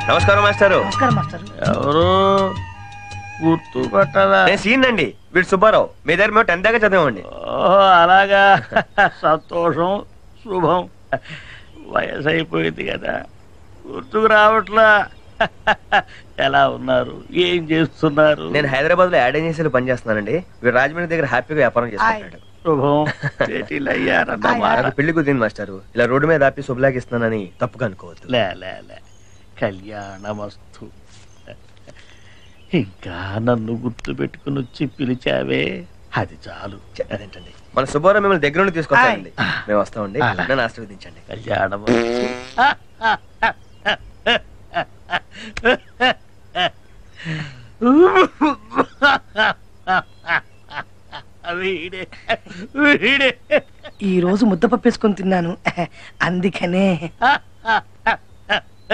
నమస్కారం మాస్టారు నమస్కారం మాస్టర్ ఎవరు గుర్తు పట్టదా నేను సీన్ అండి వీడు సుబ్బారావు మీ దగ్గర మేము టెన్త్ దాకా చదివామండి ఓహో అలాగా సంతోషం శుభం వయసు అయిపోయింది కదా గుర్తుకు రావట్లా ఎలా ఉన్నారు ఏం చేస్తున్నారు నేను హైదరాబాద్ లో యాడ్ ఏజెన్సీలో పనిచేస్తున్నానండి వీడు రాజమండ్రి దగ్గర హ్యాపీగా వ్యాపారం చేసుకుంటాడు శుభం భేటీలు అయ్యారన్నమాట నాకు పెళ్లి కుదిరింది మాస్టారు ఇలా రోడ్డు మీద ఆపి శుభలాకి ఇస్తున్నానని తప్పుగా అనుకోవద్దు లే లే లే కళ్యాణమస్తు ఇంకా నన్ను గుర్తు పెట్టుకుని వచ్చి పిలిచావే అది చాలు అదేంటండి మన సుబ్బారావు మిమ్మల్ని దగ్గర నుండి తీసుకొస్తానండి మేము వస్తామండి అలా. నన్ను ఆశీర్వదించండి కళ్యాణమస్తు వీడే వీడే ఈ రోజు ముద్ద పప్పేసుకొని తిన్నాను అందుకనే